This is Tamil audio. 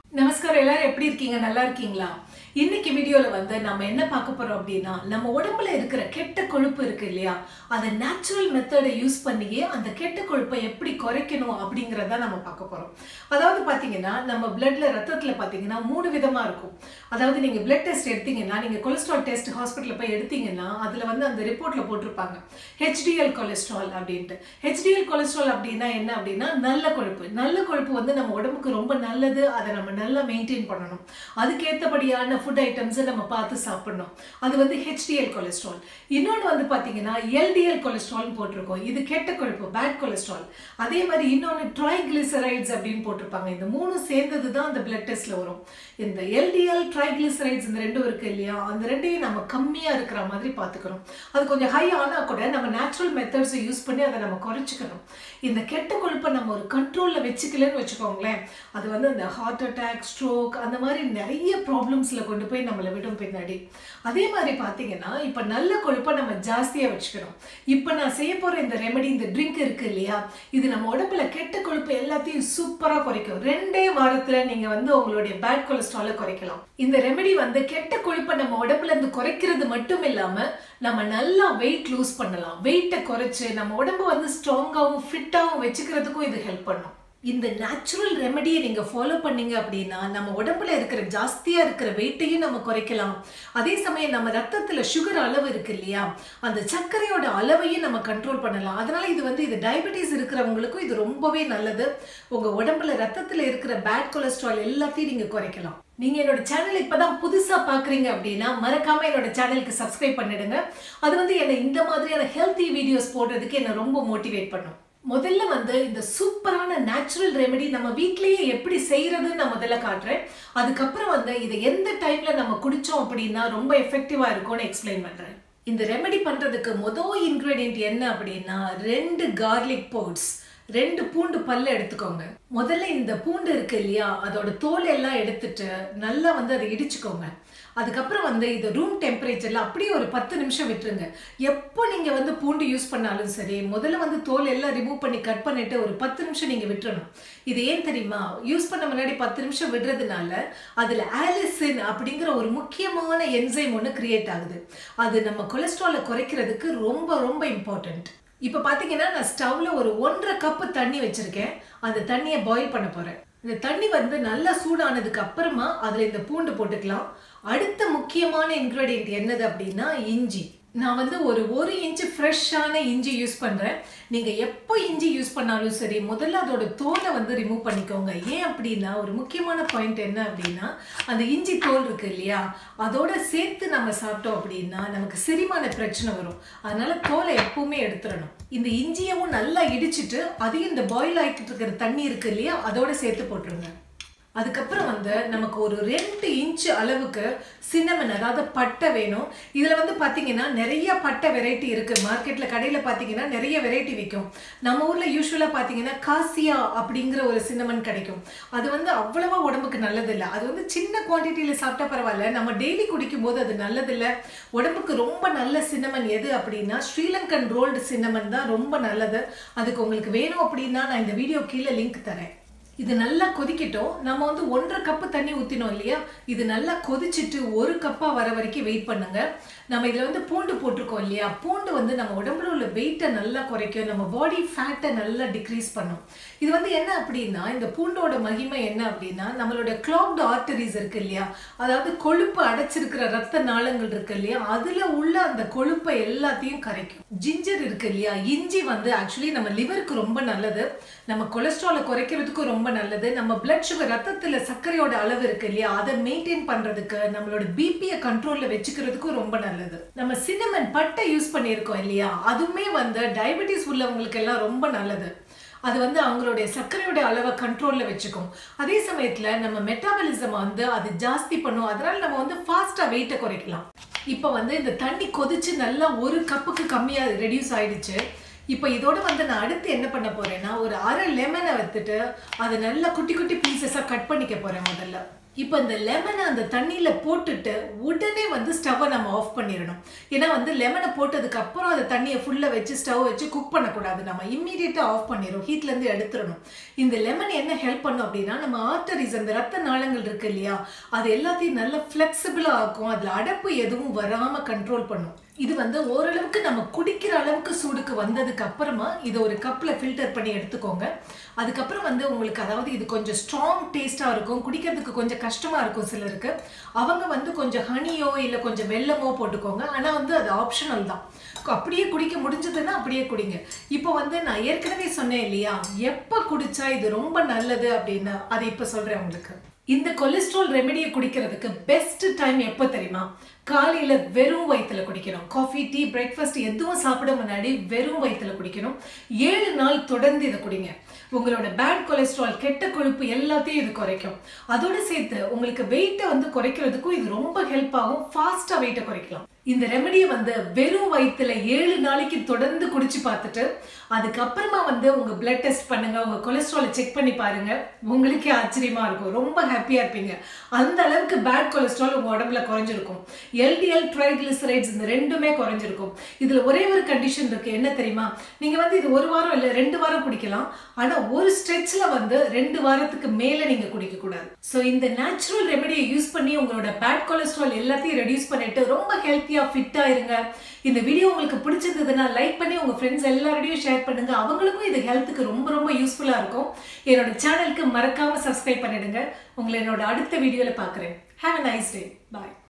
நமஸ்காரம் எல்லாரும் எப்படி இருக்கீங்க நல்லா இருக்கீங்களா இன்னைக்கு வீடியோல வந்து நம்ம என்ன பார்க்க போறோம் அப்படின்னா நம்ம உடம்புல இருக்கிற கெட்ட கொழுப்பு இருக்கு இல்லையா அதை நேச்சுரல் மெத்தடை யூஸ் பண்ணியே அந்த கெட்ட கொழுப்பை எப்படி குறைக்கணும் அப்படிங்கறத நம்ம பார்க்க போறோம் அதாவது பாத்தீங்கன்னா நம்ம பிளட்ல ரத்தத்துல பாத்தீங்கன்னா மூணு விதமா இருக்கும் அதாவது நீங்க பிளட் டெஸ்ட் எடுத்தீங்கன்னா நீங்க கொலஸ்ட்ரால் டெஸ்ட் ஹாஸ்பிட்டல்ல போய் எடுத்தீங்கன்னா அதுல வந்து அந்த ரிப்போர்ட்ல போட்டிருப்பாங்க ஹெச்டிஎல் கொலஸ்ட்ரால் அப்படின்ட்டு ஹெச்டிஎல் கொலஸ்ட்ரால் அப்படின்னா என்ன அப்படின்னா நல்ல கொழுப்பு நல்ல கொழுப்பு வந்து நம்ம உடம்புக்கு ரொம்ப நல்லது அதை நம்ம நல்லா மெயின்டைன் பண்ணணும் அதுக்கேற்றபடியான ஃபுட் ஐட்டம்ஸை நம்ம பார்த்து சாப்பிடணும் அது வந்து ஹெச்டிஎல் கொலஸ்ட்ரால் இன்னொன்று வந்து பார்த்தீங்கன்னா எல்டிஎல் கொலஸ்ட்ரால்னு போட்டிருக்கோம் இது கெட்ட கொழுப்பு பேட் கொலஸ்ட்ரால் அதே மாதிரி இன்னொன்று ட்ரைக்ளிசரைட்ஸ் அப்படின்னு போட்டிருப்பாங்க இந்த மூணு சேர்ந்தது தான் அந்த பிளட் டெஸ்ட்ல வரும் இந்த எல்டிஎல் ட்ரைக்ளிசரைட்ஸ் இந்த ரெண்டும் இருக்கு இல்லையா அந்த ரெண்டையும் நம்ம கம்மியாக இருக்கிற மாதிரி பார்த்துக்கணும் அது கொஞ்சம் ஹை ஆனால் கூட நம்ம நேச்சுரல் மெத்தட்ஸை யூஸ் பண்ணி அதை நம்ம குறைச்சிக்கணும் இந்த கெட்ட கொழுப்பை நம்ம ஒரு கண்ட்ரோலில் வச்சுக்கலன்னு வச்சுக்கோங்களேன் அது வந்து இந்த ஹார்ட் அட்டாக் ஸ்ட்ரோக் அந்த மாதிரி நிறைய ப்ராப்ளம்ஸில் கொண்டு போய் நம்மளை விடும் பின்னாடி அதே மாதிரி பார்த்தீங்கன்னா இப்போ நல்ல கொழுப்பை நம்ம ஜாஸ்தியாக வச்சுக்கணும் இப்போ நான் செய்ய போகிற இந்த ரெமெடி இந்த ட்ரிங்க் இருக்கு இல்லையா இது நம்ம உடம்புல கெட்ட கொழுப்பு எல்லாத்தையும் சூப்பராக குறைக்கும் ரெண்டே வாரத்தில் நீங்கள் வந்து உங்களுடைய பேட் கொலஸ்ட்ராலை குறைக்கலாம் இந்த ரெமெடி வந்து கெட்ட கொழுப்பை நம்ம உடம்புல இருந்து குறைக்கிறது மட்டும் இல்லாமல் நம்ம நல்லா வெயிட் லூஸ் பண்ணலாம் வெயிட்டை குறைச்சு நம்ம உடம்பு வந்து ஸ்ட்ராங்காகவும் ஃபிட்டாகவும் வச்சுக்கிறதுக்கும் இது ஹெல்ப் பண்ணும் இந்த நேச்சுரல் ரெமெடியை நீங்கள் ஃபாலோ பண்ணீங்க அப்படின்னா நம்ம உடம்புல இருக்கிற ஜாஸ்தியாக இருக்கிற வெயிட்டையும் நம்ம குறைக்கலாம் அதே சமயம் நம்ம ரத்தத்தில் சுகர் அளவு இருக்கு இல்லையா அந்த சர்க்கரையோட அளவையும் நம்ம கண்ட்ரோல் பண்ணலாம் அதனால இது வந்து இது டயபெட்டிஸ் இருக்கிறவங்களுக்கும் இது ரொம்பவே நல்லது உங்கள் உடம்புல ரத்தத்தில் இருக்கிற பேட் கொலஸ்ட்ரால் எல்லாத்தையும் நீங்கள் குறைக்கலாம் நீங்க என்னோட சேனல் இப்பதான் புதுசா பாக்குறீங்க அப்படின்னா மறக்காம என்னோட சேனலுக்கு சப்ஸ்கிரைப் பண்ணிடுங்க அது வந்து என்னை இந்த மாதிரியான ஹெல்த்தி வீடியோஸ் போடுறதுக்கு என்ன ரொம்ப மோட்டிவேட் பண்ணும் முதல்ல வந்து இந்த சூப்பரான நேச்சுரல் ரெமெடி நம்ம வீட்லயே எப்படி செய்யறதுன்னு நான் முதல்ல காட்டுறேன் அதுக்கப்புறம் வந்து இதை எந்த டைம்ல நம்ம குடிச்சோம் அப்படின்னா ரொம்ப எஃபெக்டிவா இருக்கும்னு எக்ஸ்பிளைன் பண்றேன் இந்த ரெமெடி பண்றதுக்கு முதல் இன்கிரீடியன்ட் என்ன அப்படின்னா ரெண்டு கார்லிக் பவுட்ஸ் ரெண்டு பூண்டு பல்ல எடுத்துக்கோங்க முதல்ல இந்த பூண்டு இருக்கு இல்லையா அதோட தோல் எல்லாம் எடுத்துட்டு நல்லா வந்து அதை இடிச்சுக்கோங்க அதுக்கப்புறம் வந்து இது ரூம் டெம்பரேச்சர்ல அப்படியே ஒரு பத்து நிமிஷம் விட்டுருங்க எப்போ நீங்க வந்து பூண்டு யூஸ் பண்ணாலும் சரி முதல்ல வந்து தோல் எல்லாம் ரிமூவ் பண்ணி கட் பண்ணிட்டு ஒரு பத்து நிமிஷம் நீங்க விட்டுறணும் இது ஏன் தெரியுமா யூஸ் பண்ண முன்னாடி பத்து நிமிஷம் விடுறதுனால அதுல ஆலிசின் அப்படிங்கிற ஒரு முக்கியமான என்சைம் ஒன்று கிரியேட் ஆகுது அது நம்ம கொலஸ்ட்ராலை குறைக்கிறதுக்கு ரொம்ப ரொம்ப இம்பார்ட்டன்ட் இப்போ பார்த்தீங்கன்னா நான் ஸ்டவ்ல ஒரு ஒன்றரை கப்பு தண்ணி வச்சிருக்கேன் அந்த தண்ணியை பாயில் பண்ண போறேன் இந்த தண்ணி வந்து நல்லா சூடானதுக்கு அப்புறமா அதில் இந்த பூண்டு போட்டுக்கலாம் அடுத்த முக்கியமான இன்க்ரீடியன்ட் என்னது அப்படின்னா இஞ்சி நான் வந்து ஒரு ஒரு இன்ச்சு ஃப்ரெஷ்ஷான இஞ்சி யூஸ் பண்ணுறேன் நீங்கள் எப்போ இஞ்சி யூஸ் பண்ணாலும் சரி முதல்ல அதோட தோலை வந்து ரிமூவ் பண்ணிக்கோங்க ஏன் அப்படின்னா ஒரு முக்கியமான பாயிண்ட் என்ன அப்படின்னா அந்த இஞ்சி தோல் இருக்கு இல்லையா அதோட சேர்த்து நம்ம சாப்பிட்டோம் அப்படின்னா நமக்கு செரிமான பிரச்சனை வரும் அதனால தோலை எப்பவுமே எடுத்துடணும் இந்த இஞ்சியவும் நல்லா இடிச்சிட்டு அதையும் இந்த பாயில் ஆகிட்டு இருக்கிற தண்ணி இருக்கு இல்லையா அதோட சேர்த்து போட்டுருங்க அதுக்கப்புறம் வந்து நமக்கு ஒரு ரெண்டு இன்ச் அளவுக்கு சின்னமன் அதாவது பட்டை வேணும் இதில் வந்து பார்த்தீங்கன்னா நிறைய பட்டை வெரைட்டி இருக்குது மார்க்கெட்டில் கடையில் பார்த்தீங்கன்னா நிறைய வெரைட்டி விற்கும் நம்ம ஊரில் யூஸ்வலாக பார்த்தீங்கன்னா காசியா அப்படிங்கிற ஒரு சின்னமன் கிடைக்கும் அது வந்து அவ்வளவா உடம்புக்கு நல்லதில்லை அது வந்து சின்ன குவான்டிட்டியில் சாப்பிட்டா பரவாயில்ல நம்ம டெய்லி குடிக்கும் போது அது நல்லதில்லை உடம்புக்கு ரொம்ப நல்ல சின்னமன் எது அப்படின்னா ஸ்ரீலங்கன் ரோல்டு சின்னமன் தான் ரொம்ப நல்லது அதுக்கு உங்களுக்கு வேணும் அப்படின்னா நான் இந்த வீடியோ கீழே லிங்க் தரேன் இது நல்லா கொதிக்கட்டும் நம்ம வந்து ஒன்றரை கப்பு தண்ணி ஊற்றினோம் இல்லையா இது நல்லா கொதிச்சுட்டு ஒரு கப்பாக வர வரைக்கும் வெயிட் பண்ணுங்க நம்ம இதில் வந்து பூண்டு போட்டிருக்கோம் இல்லையா பூண்டு வந்து நம்ம உடம்புல உள்ள வெயிட்டை நல்லா குறைக்கும் நம்ம பாடி ஃபேட்டை நல்லா டிக்ரீஸ் பண்ணும் இது வந்து என்ன அப்படின்னா இந்த பூண்டோட மகிமை என்ன அப்படின்னா நம்மளோட கிளாக்டு ஆர்டரிஸ் இருக்கு இல்லையா அதாவது கொழுப்பு அடைச்சிருக்கிற ரத்த நாளங்கள் இருக்கு இல்லையா அதில் உள்ள அந்த கொழுப்பை எல்லாத்தையும் கரைக்கும் ஜிஞ்சர் இருக்கு இல்லையா இஞ்சி வந்து ஆக்சுவலி நம்ம லிவருக்கு ரொம்ப நல்லது நம்ம கொலஸ்ட்ராலை குறைக்கிறதுக்கும் ரொம்ப நல்லது நம்ம பிளட் சுகர் ரத்தத்தில் சர்க்கரையோட அளவு இருக்கு இல்லையா அதை மெயின்டைன் பண்றதுக்கு நம்மளோட பிபியை கண்ட்ரோல்ல வச்சுக்கிறதுக்கும் ரொம்ப நல்லது நம்ம சின்னமன் பட்டை யூஸ் பண்ணியிருக்கோம் இல்லையா அதுவுமே வந்து டயபெட்டிஸ் உள்ளவங்களுக்கு எல்லாம் ரொம்ப நல்லது அது வந்து அவங்களுடைய சர்க்கரையோட அளவை கண்ட்ரோல்ல வச்சுக்கும் அதே சமயத்துல நம்ம மெட்டாபலிசம் வந்து அது ஜாஸ்தி பண்ணும் அதனால நம்ம வந்து ஃபாஸ்டா வெயிட்டை குறைக்கலாம் இப்போ வந்து இந்த தண்ணி கொதிச்சு நல்லா ஒரு கப்புக்கு கம்மியா ரெடியூஸ் ஆயிடுச்சு இப்போ இதோட வந்து நான் அடுத்து என்ன பண்ண போறேன்னா ஒரு அரை லெமனை வச்சுட்டு அதை நல்லா குட்டி குட்டி பீசஸாக கட் பண்ணிக்க போறேன் முதல்ல இப்போ இந்த லெமனை அந்த தண்ணியில் போட்டுட்டு உடனே வந்து ஸ்டவ்வை நம்ம ஆஃப் பண்ணிடணும் ஏன்னா வந்து லெமனை போட்டதுக்கு அப்புறம் அந்த தண்ணியை ஃபுல்லாக வச்சு ஸ்டவ் வச்சு குக் பண்ணக்கூடாது நம்ம இம்மீடியட்டாக ஆஃப் பண்ணிடும் ஹீட்லேருந்து எடுத்துடணும் இந்த லெமன் என்ன ஹெல்ப் பண்ணும் அப்படின்னா நம்ம ஆர்டரிஸ் அந்த ரத்த நாளங்கள் இருக்கு இல்லையா அது எல்லாத்தையும் நல்லா ஃப்ளெக்சிபிளாக ஆக்கும் அதில் அடப்பு எதுவும் வராமல் கண்ட்ரோல் பண்ணும் இது வந்து ஓரளவுக்கு நம்ம குடிக்கிற அளவுக்கு சூடுக்கு வந்ததுக்கு அப்புறமா இதை ஒரு கப்பில் ஃபில்டர் பண்ணி எடுத்துக்கோங்க அதுக்கப்புறம் வந்து உங்களுக்கு அதாவது இது கொஞ்சம் ஸ்ட்ராங் டேஸ்ட்டாக இருக்கும் குடிக்கிறதுக்கு கொஞ்சம் கஷ்டமாக இருக்கும் சிலருக்கு அவங்க வந்து கொஞ்சம் ஹனியோ இல்லை கொஞ்சம் வெல்லமோ போட்டுக்கோங்க ஆனால் வந்து அது ஆப்ஷனல் தான் அப்படியே குடிக்க முடிஞ்சதுன்னா அப்படியே குடிங்க இப்போ வந்து நான் ஏற்கனவே சொன்னேன் இல்லையா எப்போ குடிச்சா இது ரொம்ப நல்லது அப்படின்னு அதை இப்போ சொல்கிறேன் உங்களுக்கு இந்த கொலஸ்ட்ரால் ரெமெடியை குடிக்கிறதுக்கு பெஸ்ட் டைம் எப்போ தெரியுமா காலையில வெறும் வயிற்றுல குடிக்கணும் காஃபி டீ பிரேக்ஃபாஸ்ட் எதுவும் சாப்பிட முன்னாடி வெறும் வயிற்றுல குடிக்கணும் ஏழு நாள் தொடர்ந்து இதை குடிங்க உங்களோட பேட் கொலஸ்ட்ரால் கெட்ட கொழுப்பு எல்லாத்தையும் இது குறைக்கும் அதோட சேர்த்து உங்களுக்கு வெயிட்டை வந்து குறைக்கிறதுக்கும் இது ரொம்ப ஹெல்ப் ஆகும் ஃபாஸ்டா வெயிட்டை குறைக்கலாம் இந்த ரெமெடியை வந்து வெறும் வயிற்றுல ஏழு நாளைக்கு தொடர்ந்து குடிச்சு பார்த்துட்டு அதுக்கப்புறமா வந்து உங்க பிளட் டெஸ்ட் பண்ணுங்க உங்க கொலஸ்ட்ராலை செக் பண்ணி பாருங்க உங்களுக்கே ஆச்சரியமா இருக்கும் ரொம்ப ஹாப்பியா இருப்பீங்க அந்த அளவுக்கு பேட் கொலஸ்ட்ரால் உங்க உடம்புல குறைஞ்சிருக்கும் எல்டிஎல் ட்ரைக்ளிசரைட்ஸ் இந்த ரெண்டுமே குறைஞ்சிருக்கும் இதுல ஒரே ஒரு கண்டிஷன் இருக்கு என்ன தெரியுமா நீங்க வந்து இது ஒரு வாரம் இல்ல ரெண்டு வாரம் குடிக்கலாம் ஆனா ஒரு ஸ்ட்ரெச்ல வந்து ரெண்டு வாரத்துக்கு மேல நீங்க குடிக்க கூடாது ஸோ இந்த நேச்சுரல் ரெமெடியை யூஸ் பண்ணி உங்களோட பேட் கொலஸ்ட்ரால் எல்லாத்தையும் ரெடியூஸ் பண்ணிட்டு ரொம்ப ஹெல்த்தியா ஃபிட்டா இருங்க இந்த வீடியோ உங்களுக்கு பிடிச்சிருந்ததுன்னா லைக் பண்ணி உங்க ஃப்ரெண்ட்ஸ் எல்லாரோடையும் ஷேர் பண்ணுங்க அவங்களுக்கும் இது ஹெல்த்துக்கு ரொம்ப ரொம்ப யூஸ்ஃபுல்லா இருக்கும் என்னோட சேனலுக்கு மறக்காம சப்ஸ்கிரைப் பண்ணிடுங்க உங்களை என்னோட அடுத்த வீடியோல பார்க்குறேன் have a nice day bye